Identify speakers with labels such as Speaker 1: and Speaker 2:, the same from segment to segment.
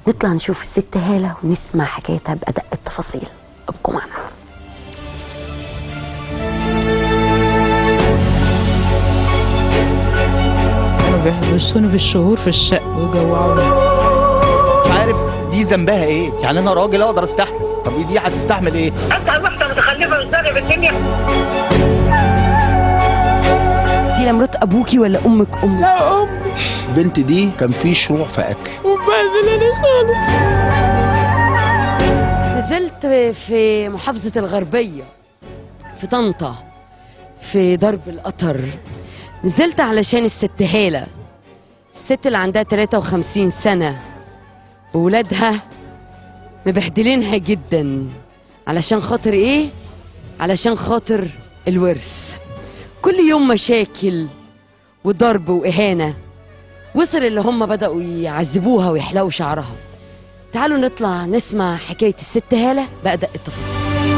Speaker 1: نطلع نشوف الست هالة ونسمع حكايتها بأدق التفاصيل ابقوا معنا
Speaker 2: كانوا بيحبسوني بالشهور في الشقة ويجوعوني
Speaker 3: مش عارف دي ذنبها ايه يعني انا راجل اقدر استحمل طب دي هتستحمل ايه
Speaker 4: انت الوحده متخلفه ازاي في الدنيا
Speaker 1: دي مرات أبوكي ولا أمك أمك؟
Speaker 3: البنت دي كان في شروع في قتل
Speaker 2: ومبهدلاني خالص
Speaker 1: نزلت في محافظة الغربية في طنطا في درب القطر نزلت علشان الست هالة الست اللي عندها 53 سنة وولادها مبهدلينها جدا علشان خاطر ايه؟ علشان خاطر الورث كل يوم مشاكل وضرب وإهانة وصل اللي هم بدأوا يعذبوها ويحلقوا شعرها تعالوا نطلع نسمع حكاية الست هالة بأدق التفاصيل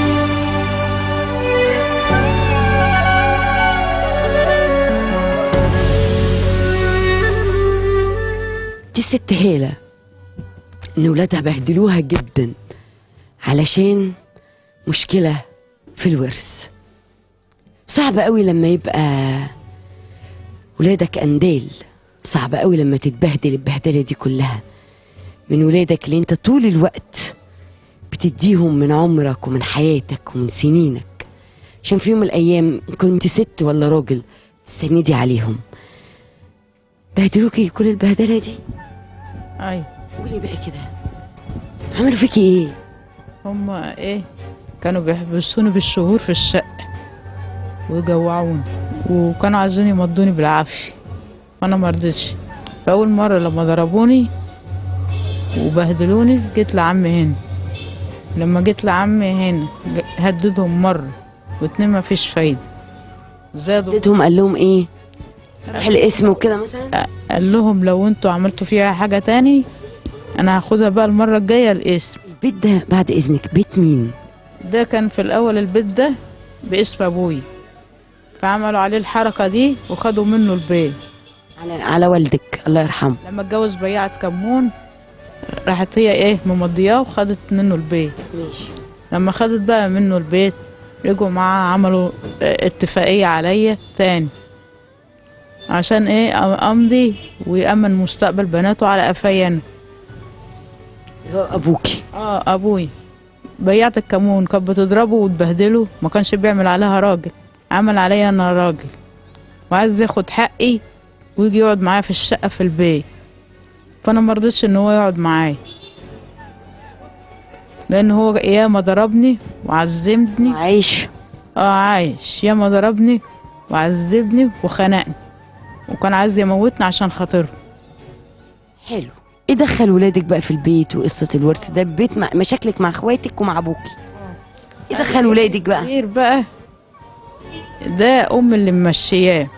Speaker 1: دي الست هالة إن ولادها بهدلوها جدا علشان مشكلة في الورث صعب قوي لما يبقى ولادك أندال صعب قوي لما تتبهدل البهدلة دي كلها من ولادك اللي انت طول الوقت بتديهم من عمرك ومن حياتك ومن سنينك عشان في يوم من الايام كنت ست ولا راجل تستندي عليهم بهدلوكي كل البهدله دي
Speaker 2: اي
Speaker 1: قولي بقى كده عملوا فيكي ايه
Speaker 2: هما ايه كانوا بيحبسوني بالشهور في الشقة ويجوعوني وكانوا عايزين يمضوني بالعافية وانا مرضتش فاول مرة لما ضربوني وبهدلوني جيت لعمي هنا لما جيت لعمي هنا ج- هددهم مرة واتنين ما فيش فايدة زادوا
Speaker 1: اديتهم قال لهم ايه روح الاسم وكده مثلا
Speaker 2: قال لهم لو انتوا عملتوا فيها حاجة تاني انا هاخدها بقى المرة الجاية الاسم
Speaker 1: البيت ده بعد اذنك بيت مين
Speaker 2: ده كان في الاول البيت ده باسم ابوي فعملوا عليه الحركة دي وخدوا منه البيت
Speaker 1: على على والدك الله يرحمه
Speaker 2: لما اتجوز بياعة كمون راحت هي ايه ممضياه وخدت منه البيت
Speaker 1: ماشي
Speaker 2: لما خدت بقى منه البيت رجعوا معاه عملوا اه، اتفاقية عليا تاني عشان ايه أ- امضي ويأمن مستقبل بناته على قفايا انا
Speaker 1: هو ابوكي
Speaker 2: اه ابوي بياعة الكمون كانت بتضربه وتبهدله ما كانش بيعمل عليها راجل عمل عليا انا راجل وعايز ياخد حقي ويجي يقعد معايا في الشقة في البيت فانا مرضتش ان هو يقعد معايا لان هو ياما ضربني وعذبني
Speaker 1: عايش
Speaker 2: اه عايش ياما ضربني وعذبني وخنقني وكان عايز يموتني عشان خاطره
Speaker 1: حلو ايه دخل ولادك بقى في البيت وقصه الورث ده بيت مع مشاكلك مع اخواتك ومع ابوكي ايه دخل ولادك بقى
Speaker 2: كتير بقى ده ام اللي ممشياه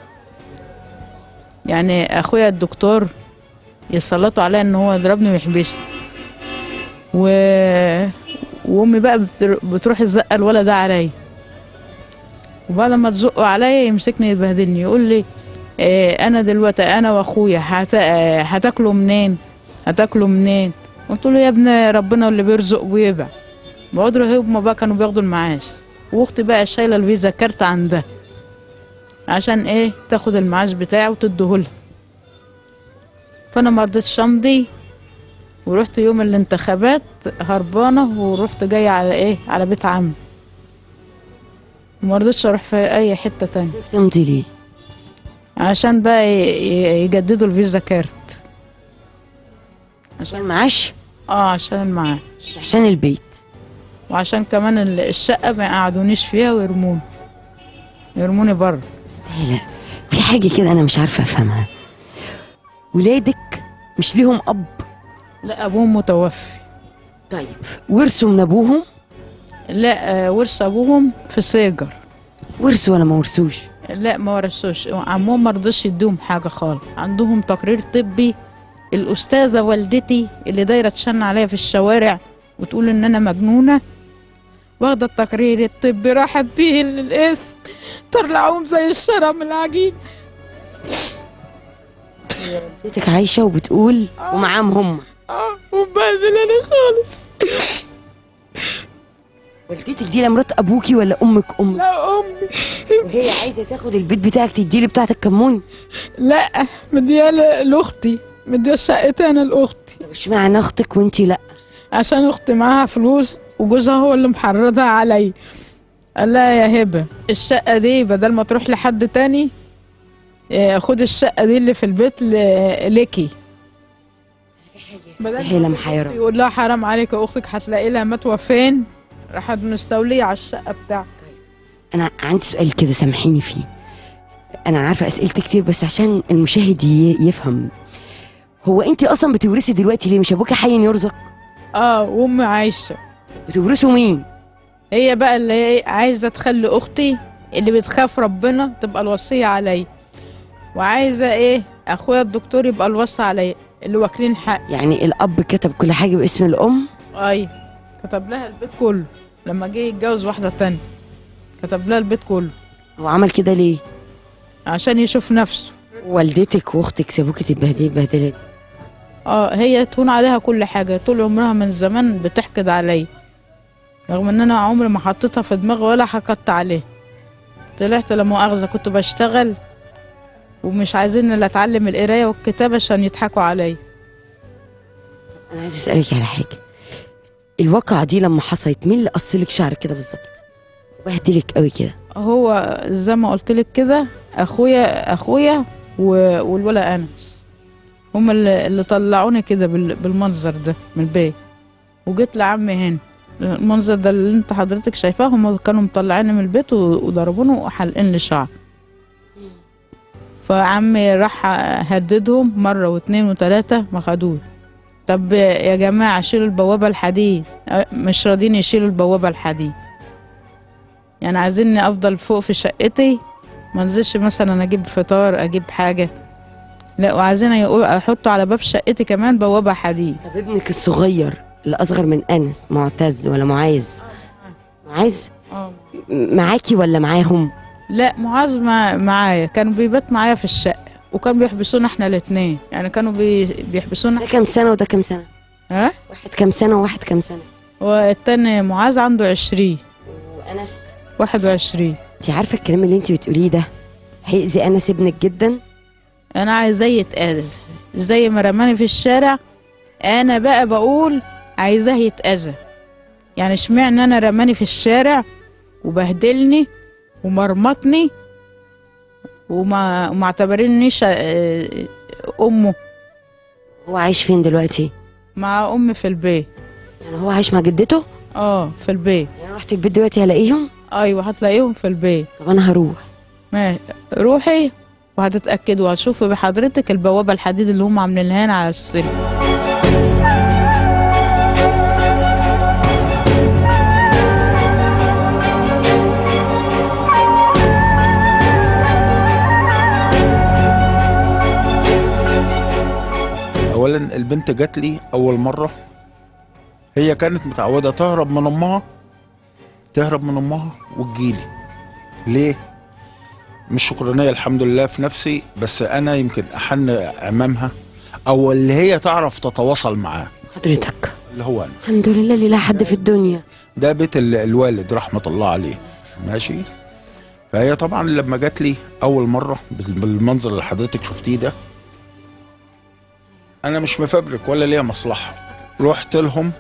Speaker 2: يعني اخويا الدكتور يسلطوا عليا ان هو يضربني ويحبسني و... وامي بقى بتر... بتروح تزق الولد ده عليا وبعد ما تزقه عليا يمسكني يبهدلني يقول لي إيه انا دلوقتي انا واخويا هت... آه، هتاكلوا منين هتاكلوا منين قلت له يا ابني ربنا اللي بيرزق ويبع بقدروا هما بقى كانوا بياخدوا المعاش واختي بقى شايله الفيزا كارت عندها عشان ايه تاخد المعاش بتاعي وتديهولها فانا ما رضيتش امضي ورحت يوم الانتخابات هربانه ورحت جايه على ايه على بيت عمي وما رضيتش اروح في اي حته تانية
Speaker 1: ازيك تمضي ليه
Speaker 2: عشان بقى ي- ي- يجددوا الفيزا كارت
Speaker 1: عشان معاش
Speaker 2: اه عشان المعاش
Speaker 1: مش عشان البيت
Speaker 2: وعشان كمان ال- الشقه ما يقعدونيش فيها ويرموني يرموني بره
Speaker 1: استهلا في حاجه كده انا مش عارفه افهمها ولادك مش ليهم اب
Speaker 2: لا ابوهم متوفي
Speaker 1: طيب ورثوا من ابوهم
Speaker 2: لا آه، ورث ابوهم في سيجر
Speaker 1: ورثوا ولا ما ورثوش
Speaker 2: لا ما ورثوش عمهم ما رضيش يديهم حاجه خالص عندهم تقرير طبي الاستاذه والدتي اللي دايره تشن عليا في الشوارع وتقول ان انا مجنونه واخده التقرير الطبي راحت بيه للقسم طلعوهم زي الشرى من العجين
Speaker 1: والدتك عايشه وبتقول ومعاهم هم
Speaker 2: اه وبهدلوا مبهدلاني خالص
Speaker 1: والدتك دي لا مرات ابوكي ولا امك امك
Speaker 2: لا امي
Speaker 1: وهي عايزه تاخد البيت بتاعك تديلي بتاعت الكمون
Speaker 2: لا مديها ل- لاختي مديها شقتي انا لاختي
Speaker 1: طب اشمعنى اختك وانتي لا
Speaker 2: عشان اختي معاها فلوس وجوزها هو اللي محرضها عليا قال لها يا هبه الشقه دي بدل ما تروح لحد تاني آه، خد الشقه دي اللي في البيت ل- ليكي بدل ما
Speaker 1: هي محيرة
Speaker 2: يقول لها حرام عليك يا اختك هتلاقي لها متوه فين راحت مستوليه على الشقه بتاعتي
Speaker 1: انا عندي سؤال كده سامحيني فيه انا عارفه اسئلتي كتير بس عشان المشاهد ي- يفهم هو انت اصلا بتورثي دلوقتي ليه مش ابوكي حي يرزق
Speaker 2: اه وامي عايشه
Speaker 1: بتورثوا مين
Speaker 2: هي بقى اللي هي عايزه تخلي اختي اللي بتخاف ربنا تبقى الوصيه عليا وعايزه ايه اخويا الدكتور يبقى الوصي عليا اللي واكلين حق
Speaker 1: يعني الاب كتب كل حاجه باسم الام
Speaker 2: اي كتب لها البيت كله لما جه يتجوز واحده تانية كتب لها البيت كله
Speaker 1: هو عمل كده ليه
Speaker 2: عشان يشوف نفسه
Speaker 1: والدتك واختك سابوكي تتبهدلي البهدله دي
Speaker 2: اه هي تهون عليها كل حاجه طول عمرها من زمان بتحقد عليا رغم ان انا عمري ما حطيتها في دماغي ولا حقدت عليها طلعت لا مؤاخذه كنت بشتغل ومش عايزين الا اتعلم القرايه والكتابه عشان يضحكوا عليا
Speaker 1: انا عايز اسالك على حاجه الواقعه دي لما حصلت مين اللي قصلك شعرك كده بالظبط بهدلك قوي كده
Speaker 2: هو زي ما قلت لك كده اخويا اخويا و- والولا انس هما اللي, اللي طلعوني كده بال- بالمنظر ده من البيت وجيت لعمي هنا المنظر ده اللي انت حضرتك شايفاه هما كانوا مطلعيني من البيت و- وضربوني وحلقين لي شعر فعمي راح هددهم مرة واتنين وتلاتة ما خدوه طب يا جماعة شيلوا البوابة الحديد أه، مش راضين يشيلوا البوابة الحديد يعني عايزيني افضل فوق في شقتي ما انزلش مثلا اجيب فطار اجيب حاجه لا وعايزين يقول احطوا على باب شقتي كمان بوابه حديد
Speaker 1: طب ابنك الصغير اللي اصغر من انس معتز ولا معاذ معاذ م- معاكي ولا معاهم
Speaker 2: لا معاذ مع- معايا كانوا بيبات معايا في الشقه وكانوا بيحبسونا احنا الاثنين يعني كانوا بي بيحبسونا
Speaker 1: ده كام سنه وده كام سنه
Speaker 2: ها
Speaker 1: واحد كام سنه وواحد كام سنه
Speaker 2: والتاني معاذ عنده عشرين
Speaker 1: وانس
Speaker 2: واحد وعشرين
Speaker 1: انت عارفه الكلام اللي انت بتقوليه ده هيأذي انس ابنك جدا
Speaker 2: انا عايزاه يتأذى زي ما رماني في الشارع انا بقى بقول عايزاه يتأذى يعني اشمعنى انا رماني في الشارع وبهدلني ومرمطني وما وما اعتبرنيش آه، امه
Speaker 1: هو عايش فين دلوقتي
Speaker 2: مع امي في البيت
Speaker 1: يعني هو عايش مع جدته
Speaker 2: اه في البيت
Speaker 1: يعني رحت البيت دلوقتي هلاقيهم
Speaker 2: ايوه هتلاقيهم في البيت
Speaker 1: طب انا هروح
Speaker 2: ما روحي وهتتأكدوا وهتشوفي بحضرتك البوابة الحديد اللي هم عاملينها لنا على السلم
Speaker 5: اولا البنت جات لي اول مره هي كانت متعوده تهرب من امها تهرب من امها وتجيلي ليه مش شكرانيه الحمد لله في نفسي بس انا يمكن احن امامها او اللي هي تعرف تتواصل معاه
Speaker 1: حضرتك
Speaker 5: اللي هو انا
Speaker 1: الحمد لله اللي لا حد في الدنيا
Speaker 5: ده بيت ال- الوالد رحمه الله عليه ماشي فهي طبعا لما جات لي اول مره بال- بالمنظر اللي حضرتك شفتيه ده انا مش مفبرك ولا ليا مصلحه رحت لهم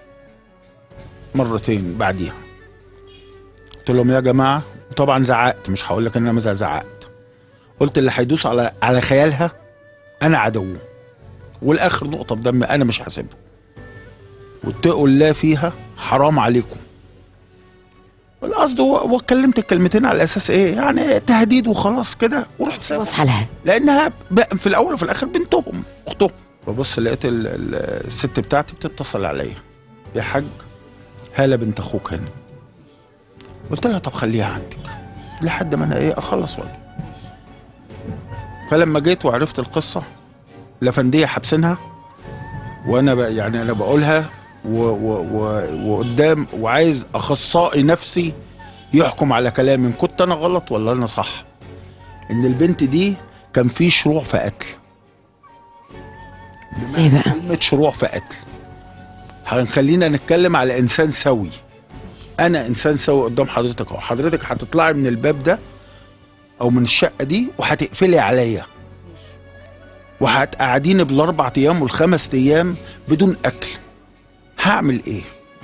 Speaker 5: مرتين بعديها قلت لهم يا جماعه طبعا زعقت مش هقول لك ان انا ما زعقت قلت اللي هيدوس على على خيالها انا عدوه والاخر نقطه بدم انا مش حاسبها واتقوا الله فيها حرام عليكم القصد هو واتكلمت الكلمتين على اساس ايه يعني تهديد وخلاص كده ورحت
Speaker 1: هو
Speaker 5: سايبها
Speaker 1: في حالها
Speaker 5: لانها بقى في الاول وفي الاخر بنتهم اختهم ببص لقيت ال- ال- الست بتاعتي بتتصل عليا يا حاج هاله بنت اخوك هنا قلت لها طب خليها عندك لحد ما انا ايه اخلص واجي فلما جيت وعرفت القصه لفنديه حابسينها وانا بقى يعني انا بقولها و و و وقدام وعايز اخصائي نفسي يحكم على كلامي إن كنت انا غلط ولا انا صح ان البنت دي كان في شروع في قتل
Speaker 1: ازاي بقى
Speaker 5: كلمة شروع في قتل هنخلينا نتكلم على انسان سوي انا انسان سوي قدام حضرتك اهو حضرتك هتطلعي من الباب ده او من الشقه دي وهتقفلي عليا وهتقعديني بالاربع ايام والخمس ايام بدون اكل هعمل ايه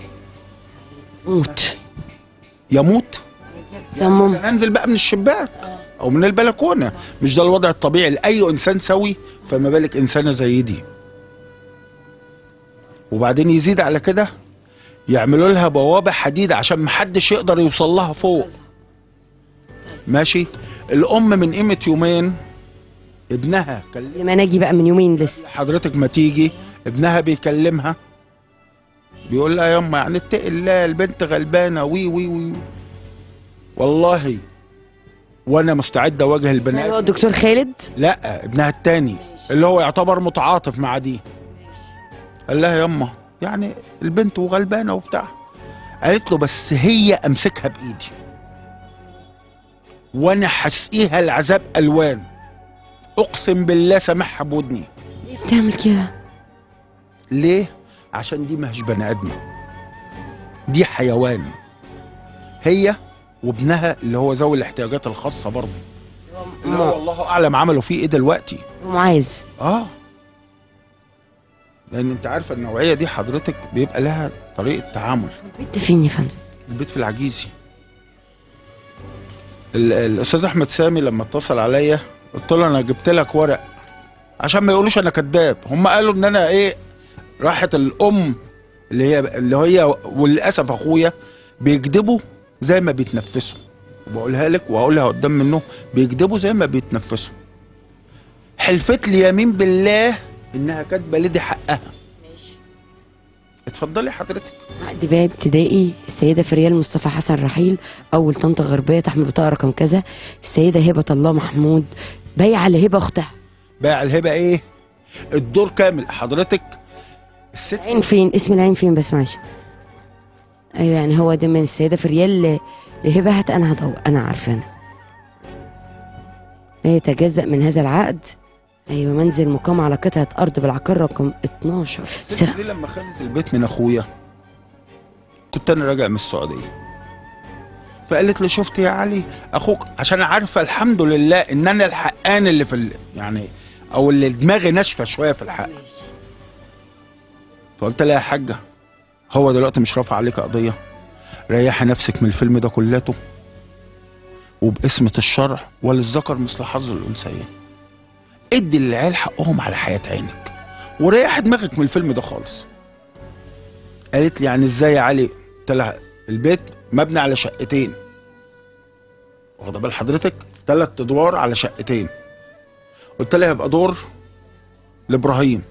Speaker 1: موت
Speaker 5: يموت
Speaker 1: سمم
Speaker 5: انا انزل بقى من الشباك او من البلكونه مش ده الوضع الطبيعي لاي انسان سوي فما بالك انسانه زي دي وبعدين يزيد على كده يعملوا لها بوابه حديد عشان محدش يقدر يوصل لها فوق ماشي الام من قيمه يومين ابنها كلم
Speaker 1: لما نجي بقى من يومين لسه
Speaker 5: حضرتك ما تيجي ابنها بيكلمها بيقول لها ياما يعني اتقي الله البنت غلبانه وي وي وي والله وانا مستعد اواجه البني
Speaker 1: هو
Speaker 5: آدم.
Speaker 1: الدكتور خالد
Speaker 5: لا ابنها التاني اللي هو يعتبر متعاطف مع دي قال لها ياما يعني البنت وغلبانه وبتاع قالت له بس هي امسكها بايدي وانا حسقيها العذاب الوان اقسم بالله سامعها بودني
Speaker 1: ليه بتعمل كده
Speaker 5: ليه؟ عشان دي مش بني ادمه دي حيوان هي وابنها اللي هو ذوي الاحتياجات الخاصه برضه اللي هو والله اعلم عملوا فيه ايه دلوقتي
Speaker 1: معاذ
Speaker 5: اه لان انت عارفه النوعيه دي حضرتك بيبقى لها طريقه تعامل
Speaker 1: البيت ده فين يا فندم
Speaker 5: البيت في العجيزي ال- الاستاذ احمد سامي لما اتصل عليا قلت له انا جبت لك ورق عشان ما يقولوش انا كذاب هم قالوا ان انا ايه راحت الام اللي هي اللي هي وللاسف اخويا بيكذبوا زي ما بيتنفسوا وبقولها لك وهقولها قدام منه بيكذبوا زي ما بيتنفسوا حلفت لي يمين بالله انها كاتبه لدي حقها اتفضلي حضرتك
Speaker 1: عقد بيع ابتدائي السيدة فريال مصطفى حسن رحيل أول طنطا غربية تحمل بطاقة رقم كذا السيدة هبة الله محمود بايعة لهبة أختها
Speaker 5: باع الهبه ايه الدور كامل حضرتك الست
Speaker 1: العين فين اسم العين فين بس معلش أيوة يعني هو ده من السيدة فريال ل- لهبة هات أنا هدور أنا عارفة أنا لا يتجزأ من هذا العقد أيوة منزل مقام على قطعة أرض بالعقار رقم 12 س...
Speaker 5: الست دي لما خدت البيت من اخويا كنت انا راجع من السعوديه فقالت لي شفت يا علي اخوك عشان عارفه الحمد لله ان انا الحقان اللي في ال... يعني او اللي دماغي ناشفه شويه في الحق فقلت لها يا حاجه هو دلوقتي مش رافع عليك قضيه ريحي نفسك من الفيلم ده كلته وباسمة الشرع وللذكر مثل حظ الانثيين ادي للعيال حقهم على حياه عينك وريح دماغك من الفيلم ده خالص قالت لي يعني ازاي يا علي قلت لها البيت مبني على شقتين واخده بال حضرتك ثلاث ادوار على شقتين قلت لها يبقى دور لابراهيم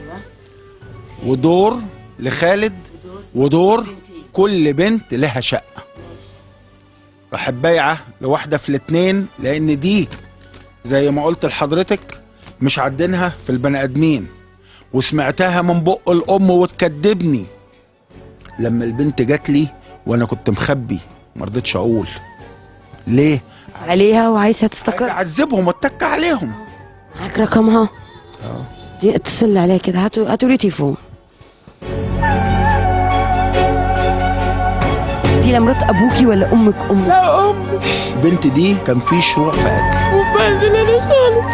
Speaker 5: ودور لخالد ودور كل بنت لها شقه راحت بايعه لواحده في الاتنين لان دي زي ما قلت لحضرتك مش عدينها في البني ادمين وسمعتها من بق الام وتكدبني لما البنت جات لي وانا كنت مخبي ما رضيتش اقول ليه
Speaker 1: عليها وعايزة
Speaker 5: عايز
Speaker 1: تستقر
Speaker 5: اعذبهم واتك عليهم
Speaker 1: معاك رقمها
Speaker 5: اه
Speaker 1: دي اتصل لي عليها كده هاتوا هاتوا لي تليفون دي لا مرات ابوكي ولا امك امك
Speaker 2: لا ام
Speaker 5: البنت دي كان في شروع في قتل
Speaker 2: ومبهدلاني خالص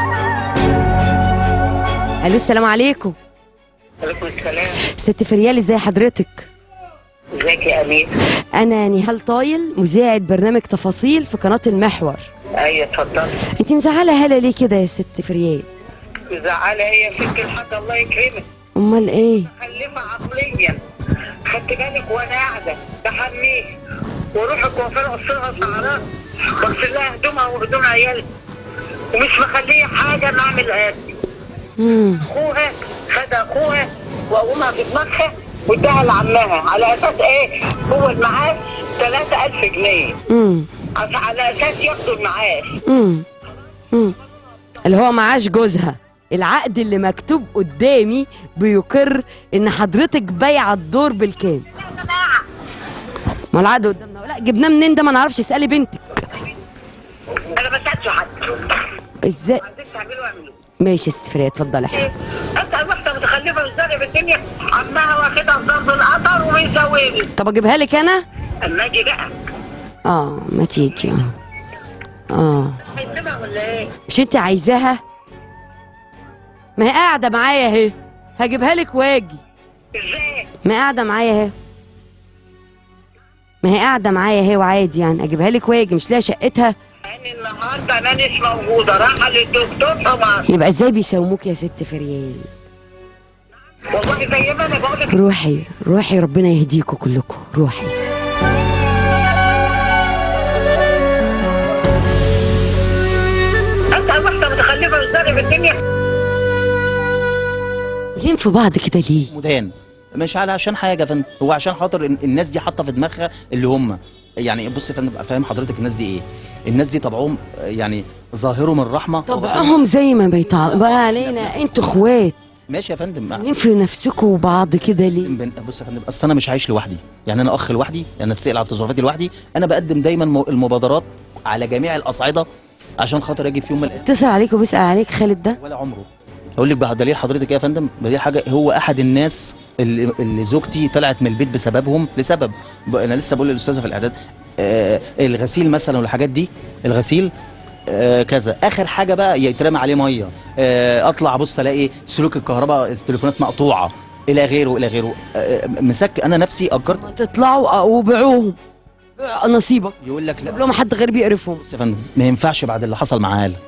Speaker 1: الو السلام عليكم
Speaker 4: عليكم السلام
Speaker 1: ست فريال ازاي حضرتك
Speaker 4: ازيك يا امين
Speaker 1: انا نهال طايل مذيعة برنامج تفاصيل في قناة المحور
Speaker 4: ايوه اتفضل
Speaker 1: انت مزعلة هلا ليه كده يا ست فريال
Speaker 4: زعلة هي ست الحاج الله يكرمك
Speaker 1: امال ايه
Speaker 4: مخلفة عقليا خدت بالك وانا قاعدة بحميه واروح الكوافير اقص لها شعرها واغسل لها هدومها وهدوم عيالها ومش مخليه حاجة نعمل قاسي
Speaker 1: مم.
Speaker 4: اخوها خد اخوها وقومها في دماغها واداها لعمها على اساس ايه هو المعاش 3000 جنيه
Speaker 1: مم.
Speaker 4: عش- على اساس ياخدوا المعاش
Speaker 1: مم. مم. اللي هو معاش جوزها العقد اللي مكتوب قدامي بيقر ان حضرتك بايعه الدور بالكامل ما العقد قدامنا لا جبناه منين ده ما نعرفش اسالي بنتك
Speaker 4: انا ما سالتش حد
Speaker 1: ازاي
Speaker 4: عايزين تعملوا اعملوا
Speaker 1: ماشي يا ست فريال اتفضلي يا حبيبتي.
Speaker 4: اسال واحده متخلفه والزرع في الدنيا عمها واخدها ضرب القطر ومزودني
Speaker 1: طب اجيبها لك انا
Speaker 4: اما اجي بقى
Speaker 1: اه ما تيجي اه اه
Speaker 4: هيسيبها ولا ايه؟
Speaker 1: مش انت عايزاها ما هي قاعده معايا اهي هجيبها لك واجي
Speaker 4: ازاي؟
Speaker 1: ما هي قاعده معايا اهي ما هي قاعده معايا اهي وعادي يعني اجيبها لك واجي مش لاقي شقتها
Speaker 4: انا النهارده انا مش موجوده رايحه للدكتور طبعا
Speaker 1: يبقى ازاي بيساوموك يا ست فريال
Speaker 4: والله زي ما انا بقول لك
Speaker 1: روحي روحي ربنا يهديكوا كلكم روحي
Speaker 4: انت واحده متخلفه والزرع في الدنيا
Speaker 1: لين في بعض كده ليه
Speaker 3: مدان مش على عشان حاجه يا فندم هو عشان خاطر إن الناس دي حاطه في دماغها اللي هم يعني بص يا فندم ابقى فاهم حضرتك الناس دي ايه الناس دي طبعهم يعني ظاهرهم الرحمه
Speaker 1: طبعهم زي ما بيطع بقى علينا انتوا اخوات
Speaker 3: ماشي يا فندم
Speaker 1: عاملين في نفسكم وبعض كده ليه
Speaker 3: بن- بص يا فندم اصل انا مش عايش لوحدي يعني انا اخ لوحدي يعني اتسال على تصرفاتي لوحدي انا بقدم دايما م- المبادرات على جميع الاصعده عشان خاطر اجي في يوم من الأيام
Speaker 1: اتصل عليك وبيسأل عليك خالد ده
Speaker 3: ولا عمره اقول لك بقى دليل حضرتك إيه يا فندم دي حاجه هو احد الناس اللي, اللي زوجتي طلعت من البيت بسببهم لسبب ب- انا لسه بقول للاستاذه في الاعداد آه الغسيل مثلا والحاجات دي الغسيل آه كذا اخر حاجه بقى يترمى عليه ميه آه اطلع ابص الاقي سلوك الكهرباء التليفونات مقطوعه الى غيره الى غيره آه مسك انا نفسي اجرت
Speaker 1: تطلعوا وبيعوهم نصيبك
Speaker 3: يقول لك لا
Speaker 1: جيب لهم حد غير بيقرفهم
Speaker 3: بص يا فندم ما ينفعش بعد اللي حصل مع هاله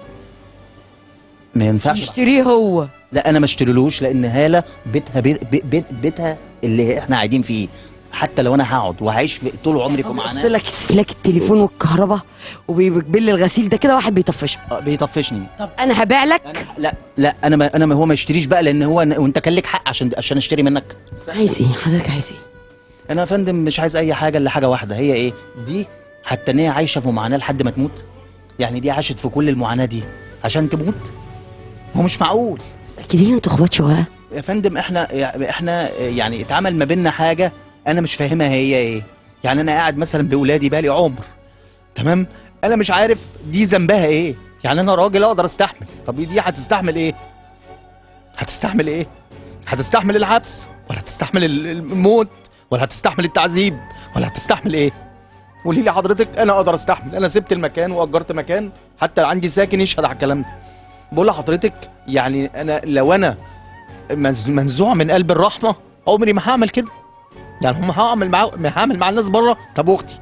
Speaker 3: ما ينفعش
Speaker 1: يشتريه هو
Speaker 3: لا انا ما اشتريلوش لان هاله بيتها بيت بيت بيتها اللي احنا قاعدين فيه حتى لو انا هقعد وهعيش في طول عمري في
Speaker 1: بص
Speaker 3: معاناه
Speaker 1: لك سلاك التليفون والكهرباء وبيقبل الغسيل ده كده واحد بيطفشها
Speaker 3: آه، بيطفشني
Speaker 1: طب انا هبيع لك
Speaker 3: انا لا لا انا ما انا ما هو ما يشتريش بقى لان هو وانت كان لك حق عشان عشان اشتري منك
Speaker 1: عايز ايه حضرتك عايز ايه
Speaker 3: انا يا فندم مش عايز اي حاجه الا حاجه واحده هي ايه دي حتى ان هي عايشه في معاناه لحد ما تموت يعني دي عاشت في كل المعاناه دي عشان تموت هو مش معقول
Speaker 1: متاكدين انتوا اخوات شقق
Speaker 3: يا فندم احنا احنا يعني اتعمل ما بيننا حاجه انا مش فاهمها هي ايه يعني انا قاعد مثلا باولادي بقالي عمر تمام انا مش عارف دي ذنبها ايه يعني انا راجل اقدر استحمل طب دي هتستحمل ايه هتستحمل ايه هتستحمل الحبس ولا هتستحمل ال- الموت ولا هتستحمل التعذيب ولا هتستحمل ايه قولي لي حضرتك انا اقدر استحمل انا سبت المكان واجرت مكان حتى عندي ساكن يشهد على الكلام ده بقول لحضرتك يعني انا لو انا مز- منزوع من قلب الرحمه عمري ما هعمل كده يعني هم هعمل مع ما هعمل مع الناس بره طب اختي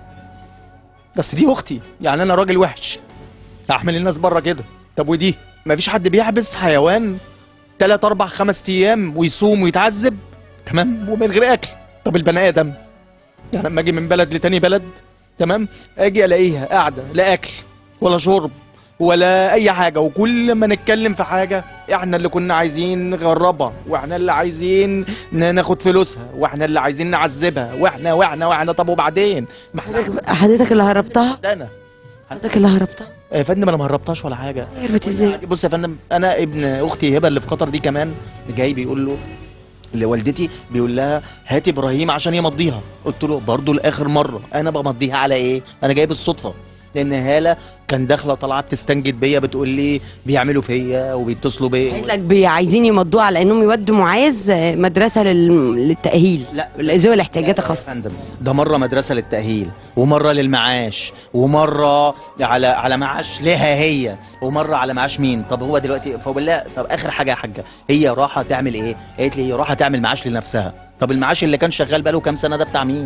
Speaker 3: بس دي اختي يعني انا راجل وحش اعمل الناس بره كده طب ودي ما فيش حد بيحبس حيوان تلات اربع خمس ايام ويصوم ويتعذب تمام ومن غير اكل طب البني ادم يعني لما اجي من بلد لتاني بلد تمام اجي الاقيها قاعده لا اكل ولا شرب ولا اي حاجه وكل ما نتكلم في حاجه احنا اللي كنا عايزين نغربها واحنا اللي عايزين ن- ناخد فلوسها واحنا اللي عايزين نعذبها واحنا واحنا واحنا طب وبعدين ما احنا
Speaker 1: حضرتك حضرتك اللي هربتها
Speaker 3: ده انا
Speaker 1: حضرتك اللي هربتها
Speaker 3: يا فندم انا ما هربتهاش ولا حاجه
Speaker 1: هربت ازاي
Speaker 3: بص يا فندم انا ابن اختي هبه اللي في قطر دي كمان جاي بيقول له لوالدتي بيقول لها هات ابراهيم عشان يمضيها قلت له برضه لاخر مره انا بمضيها على ايه انا جاي بالصدفه لان هاله كان داخله طالعه بتستنجد بيا بتقول لي بيعملوا فيا وبيتصلوا
Speaker 1: قالت
Speaker 3: بيا
Speaker 1: لك بي- عايزين يمضوه على انهم يودوا معاذ آه، مدرسه لل- للتاهيل
Speaker 3: لا
Speaker 1: ذوي الاحتياجات
Speaker 3: يا
Speaker 1: الخاصه
Speaker 3: فندم ده مره مدرسه للتاهيل ومره للمعاش ومره على على معاش لها هي ومره على معاش مين طب هو دلوقتي فبالله طب اخر حاجه يا حاجه هي راحه تعمل ايه قالت لي هي راحه تعمل معاش لنفسها طب المعاش اللي كان شغال بقاله كام سنه ده بتاع مين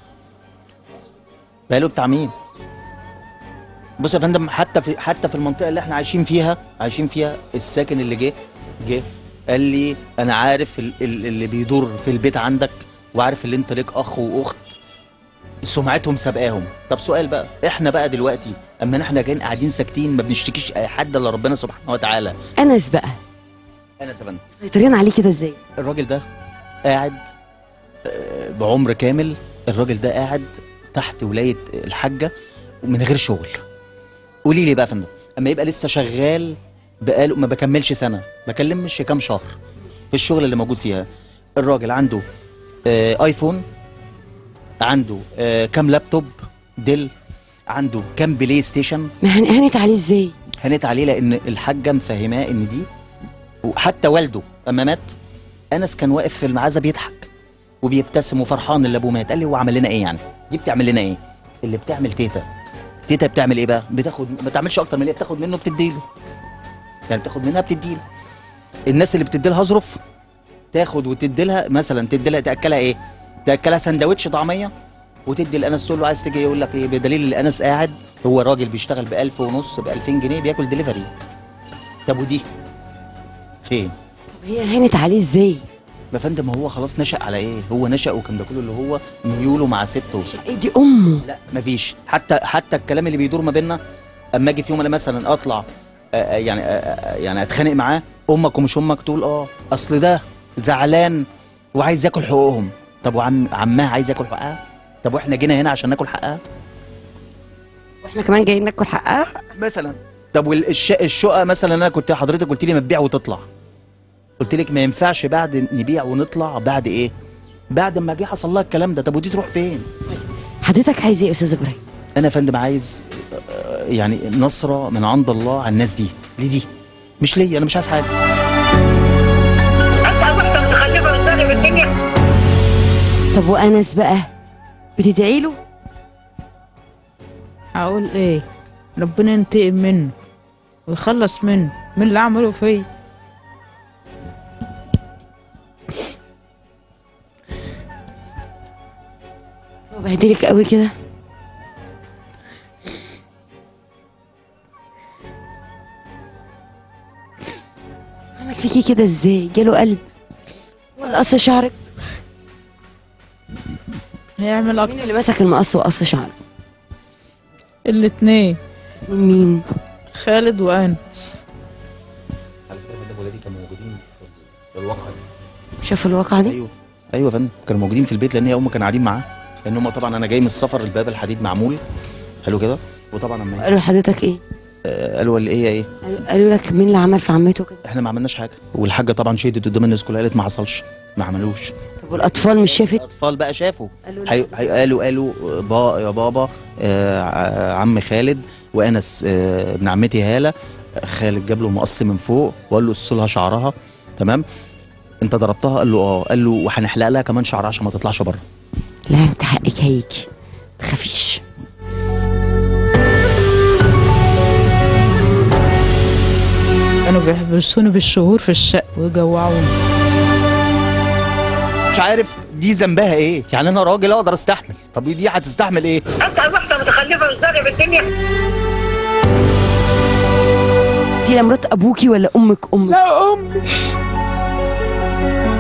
Speaker 3: بقاله بتاع مين بص يا فندم حتى في حتى في المنطقه اللي احنا عايشين فيها عايشين فيها الساكن اللي جه جه قال لي انا عارف ال- ال- اللي بيدور في البيت عندك وعارف اللي انت ليك اخ واخت سمعتهم سابقاهم طب سؤال بقى احنا بقى دلوقتي اما احنا جايين قاعدين ساكتين ما بنشتكيش اي حد الا ربنا سبحانه وتعالى
Speaker 1: انس بقى
Speaker 3: انا سبن
Speaker 1: مسيطرين عليه كده ازاي
Speaker 3: الراجل ده قاعد آه، بعمر كامل الراجل ده قاعد تحت ولايه الحاجه من غير شغل قولي لي بقى يا فندم اما يبقى لسه شغال بقاله ما بكملش سنه بكلمش كام شهر في الشغل اللي موجود فيها الراجل عنده آه ايفون عنده آه كام لابتوب ديل عنده كام بلاي ستيشن
Speaker 1: ما هن- هنت عليه ازاي
Speaker 3: هنت عليه لان الحاجه مفهماه ان دي وحتى والده اما مات انس كان واقف في المعزه بيضحك وبيبتسم وفرحان اللي ابوه مات قال لي هو عمل لنا ايه يعني دي بتعمل لنا ايه اللي بتعمل تيتا تيتا بتعمل ايه بقى بتاخد ما تعملش اكتر من اللي هي بتاخد منه بتديله يعني بتاخد منها بتديله الناس اللي بتدي لها ظروف تاخد وتدي لها مثلا تدي لها تاكلها ايه تاكلها سندوتش طعميه وتدي لانس تقول له عايز تيجي يقول لك ايه بدليل ان انس قاعد هو راجل بيشتغل ب 1000 ونص ب 2000 جنيه بياكل دليفري طب ودي فين
Speaker 1: هي هانت عليه ازاي
Speaker 3: يا فندم هو خلاص نشأ على ايه هو نشأ وكان ده كله اللي هو ميوله مع سته
Speaker 1: ايه دي امه
Speaker 3: لا مفيش حتى حتى الكلام اللي بيدور ما بيننا اما اجي في يوم انا مثلا اطلع آه، آه، يعني آه، آه، يعني اتخانق معاه امك ومش امك تقول اه اصل ده زعلان وعايز ياكل حقوقهم طب وعم عمها عايز ياكل حقها طب واحنا جينا هنا عشان ناكل حقها
Speaker 1: واحنا كمان جايين ناكل حقها
Speaker 3: مثلا طب والشقه مثلا انا كنت حضرتك قلت لي ما تبيع وتطلع قلت لك ما ينفعش بعد نبيع ونطلع بعد ايه بعد ما جه حصل لها الكلام ده طب ودي تروح فين
Speaker 1: حضرتك عايز ايه يا استاذ ابراهيم
Speaker 3: انا يا فندم عايز آه، يعني نصره من عند الله على الناس دي ليه دي مش ليا انا مش عايز حاجه
Speaker 4: انت واحده متخلفه من ثانيه الدنيا
Speaker 1: طب وانس بقى بتدعي له
Speaker 2: هقول ايه ربنا ينتقم منه ويخلص منه من اللي عمله فيا
Speaker 1: هو بهدلك قوي كده عمل فيكي كده ازاي جاله قلب ولا قص شعرك
Speaker 2: هيعمل
Speaker 1: مين
Speaker 2: اكتر
Speaker 1: اللي مسك المقص وقص شعرك
Speaker 2: الاتنين
Speaker 1: مين مين
Speaker 2: خالد وانس
Speaker 3: على فكره يا فندم ولادي كانوا موجودين في الواقع
Speaker 1: شافوا الواقعة دي
Speaker 3: ايوه ايوه يا فندم كانوا موجودين في البيت لان هي هم كانوا قاعدين معاه لان هم طبعا انا جاي من السفر الباب الحديد معمول حلو كده وطبعا اما
Speaker 1: قالوا لحضرتك ايه
Speaker 3: آه، قالوا اللي هي ايه
Speaker 1: قالوا, قالوا لك مين اللي عمل في عمته كده
Speaker 3: احنا ما عملناش حاجه والحاجه طبعا شهدت قدام الناس كلها قالت ما حصلش ما عملوش
Speaker 1: طب والاطفال مش شافت
Speaker 3: الاطفال بقى شافوا
Speaker 1: قالوا
Speaker 3: هي... هي... قالوا قالوا با يا بابا آه ع- عم خالد وانس آه ابن عمتي هاله آه، خالد جاب له مقص من فوق وقال له قص لها شعرها تمام انت ضربتها قال له اه قال له وهنحلق لها كمان شعرها عشان ما تطلعش بره
Speaker 1: لا انت حقك هيجي تخافيش
Speaker 2: كانوا بيحبسوني بالشهور في الشقة ويجوعوني
Speaker 3: مش عارف دي ذنبها ايه يعني انا راجل اقدر استحمل طب دي هتستحمل ايه
Speaker 4: انت واحده متخلفه من ثانيه الدنيا
Speaker 1: دي لا مرات ابوكي ولا امك امك
Speaker 5: لا امي